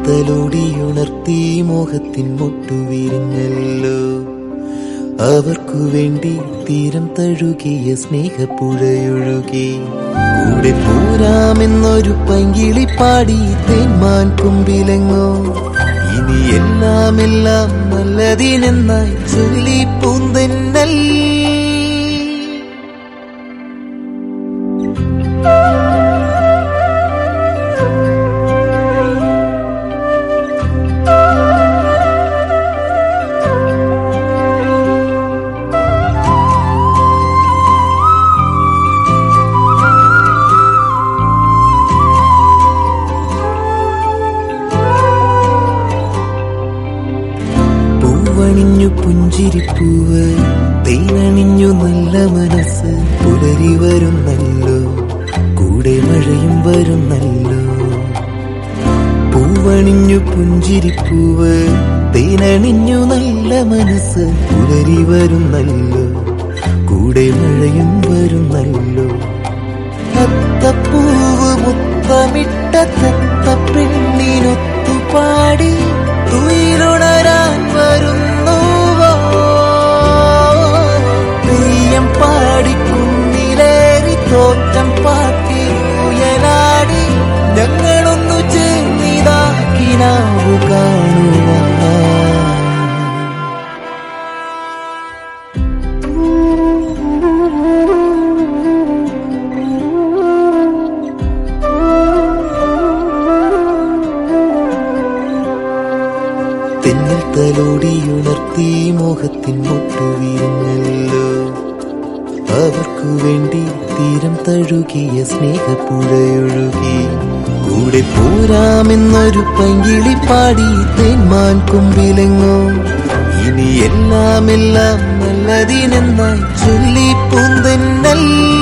തലോടിയുണർത്തി മോഹത്തിൻ മുട്ടുവിരിഞ്ഞല്ലോ അവർക്കു വേണ്ടി തീരം തഴുകിയ സ്നേഹപ്പുഴയൊഴുകി കൂടെ പോരാമെന്നൊരു പങ്കിളി പാടി തേന്മാൻ കുമ്പിലെങ്ങോ ഇനി എല്ലാം എല്ലാം നല്ലതിനെന്നായി ചൊല്ലി പൂന്തെന്നൽ പൂവണിഞ്ഞു പുഞ്ചിരിപ്പൂവ് തേനണിഞ്ഞു നല്ല മനസ്സ് പുലരി വരുന്നല്ലോ കൂടെ മഴയും വരുന്നല്ലോ പൂവണിഞ്ഞു പുഞ്ചിരിപ്പൂവ് തേനണിഞ്ഞു നല്ല മനസ്സ് പുലരി വരുന്നല്ലോ കൂടെ മഴയും വരുന്നല്ലോ അത്തപ്പൂവ് മുത്തമിട്ട തത്ത പെണ്ണിനൊത്തു പാടി തുയിലുണരാൻ വരുന്നുവോ തെയ്യം പാടി കുന്നിലേറി തോറ്റം പാട്ടി ഉയലാടി ഞങ്ങളൊന്നു ചേർന്നിതാക്കിനാവു കാണുവാൻ തെന്നൽ തലോടിയുണർത്തി മോഹത്തിൻ മുട്ടുവിരിഞ്ഞല്ലോ അവർക്കു വേണ്ടി തീരം തഴുകിയ സ്നേഹപ്പുഴയൊഴുകി കൂടെ പോരാമെന്നൊരു പങ്കിളി പാടി തേന്മാൻ കുമ്പിലെങ്ങോ ഇനി എല്ലാം എല്ലാം നല്ലതിനെന്നായി ചൊല്ലി പൂന്തെന്നൽ